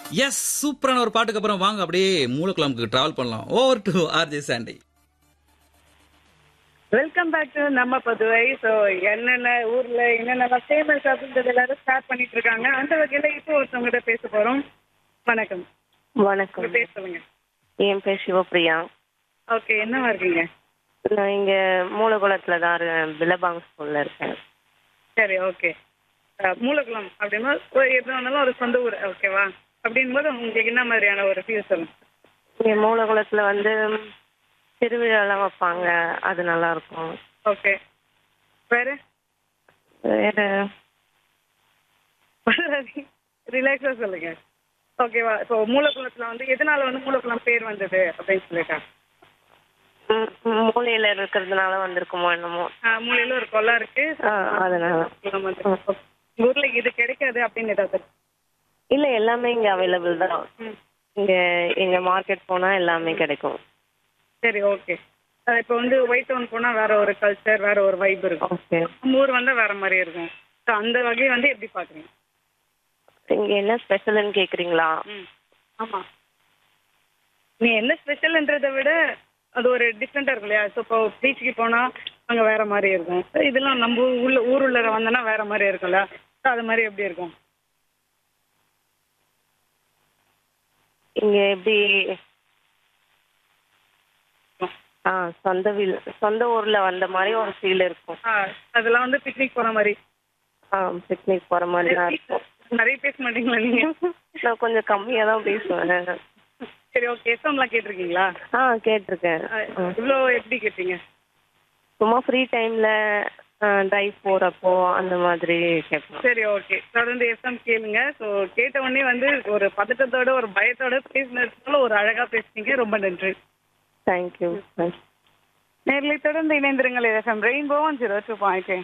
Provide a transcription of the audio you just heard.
S சூப்பரான ஒரு பாட்டுக்கு அப்புறம் வாங்க அப்படியே மூலக்குளம்க்கு டிராவல் பண்ணலாம் over to RJ Sandy welcome back to நம்ம புதுவை ஸோ என்னென்ன ஊர்ல என்னென்ன ஃபேமஸ் அப்படின்றது எல்லாரும் ஸ்டார்ட் பண்ணிட்டு இருக்காங்க அந்த வகையில இப்போ ஒருத்தவங்ககிட்ட பேச போறோம் வணக்கம் உங்க வணக்கம் பேர் சொல்லுங்க என் பேர் சிவபிரியா ஓகே என்னவா இருக்கீங்க நான் இங்க மூலகுளத்துல தான் இருக்கேன் பிலபாங் ஸ்கூல்ல இருக்கேன் சரி ஓகே மூலகுளம் அப்படின்னா ஒரு எது வந்தாலும் ஒரு சொந்த ஊர் ஓகேவா அப்படின்போது உங்களுக்கு என்ன மாதிரியான ஒரு ஃபீல் சொல்லுங்க இங்க மூலகுளத்துல வந்து திருவிழாலாம் வைப்பாங்க அது நல்லா இருக்கும் ஓகே வேற வேற ரிலாக்ஸா சொல்லுங்க ஓகேவா இப்போ மூலகுளத்துல வந்து எதனால வந்து மூலகுளம் பேர் வந்தது அப்படின்னு சொல்லிட்டா ம், ம், மூலையில இருக்கிறதுனால வந்திருக்குமோ என்னமோ ஆஹ் மூலையில ஒரு கொல்லம் இருக்கு ஆ, அதனால குளம் வந்து. உங்க ஊர்ல இது கிடைக்காது அப்படின்னு ஏதாவது இல்ல எல்லாமே இங்க அவைலபிள் தான் ம். இங்க எங்க மார்க்கெட் போனா எல்லாமே கிடைக்கும் சரி ஓகே இப்போ வந்து ஒயிட் டவுன் போனா வேற ஒரு கல்ச்சர் வேற ஒரு வைப் இருக்கும் ஓகே நம்ம ஊர் வந்து வேற மாதிரி இருக்கும் ஸோ அந்த வகையை வந்து எப்படி பாக்குறீங்க இங்க என்ன ஸ்பெஷல்னு கேக்குறீங்களா ம் ஆமா நீ என்ன ஸ்பெஷல்ன்றதை விட அது ஒரு டிஃப்ரெண்டா இருக்கும் இல்லையா ஸோ இப்போ பீச்சுக்கு போனா அங்க வேற மாதிரி இருக்கும் So இதெல்லாம் நம்ம உள்ள ஊர் உள்ள வந்தோன்னா வேற மாதிரி இருக்கும்ல ஸோ அது மாதிரி எப்படி இருக்கும் இங்க எப்படி ஆ சொந்த வீல் சொந்த ஊர்ல வந்த மாதிரி ஒரு ஃபீல் இருக்கும் ஆ, அதெல்லாம் வந்து பிக்னிக் போற மாதிரி ஆ பிக்னிக் போற மாதிரி தான் இருக்கும் நிறைய பேச மாட்டீங்களா நீங்க நான் கொஞ்சம் கம்மியா தான் பேசுவேன் சரி ஓகே எஸ்எம்லாம் கேட்டிருக்கீங்களா ஆ கேட்டிருக்கேன் ம். இவ்வளோ எப்படி கேட்டீங்க சும்மா ஃப்ரீ டைம்ல ட்ரைவ் போறப்போ அந்த மாதிரி கேட்பேன் சரி ஓகே தொடர்ந்து எஸ்எம் கேளுங்க ஸோ கேட்ட உடனே வந்து ஒரு பதட்டத்தோட ஒரு பயத்தோட பேசினதுனால ஒரு அழகா பேசுனீங்க ரொம்ப நன்றி தேங்க்யூ நேர்களை தொடர்ந்து இணைந்திருங்கள் FM Rainbow one zero two point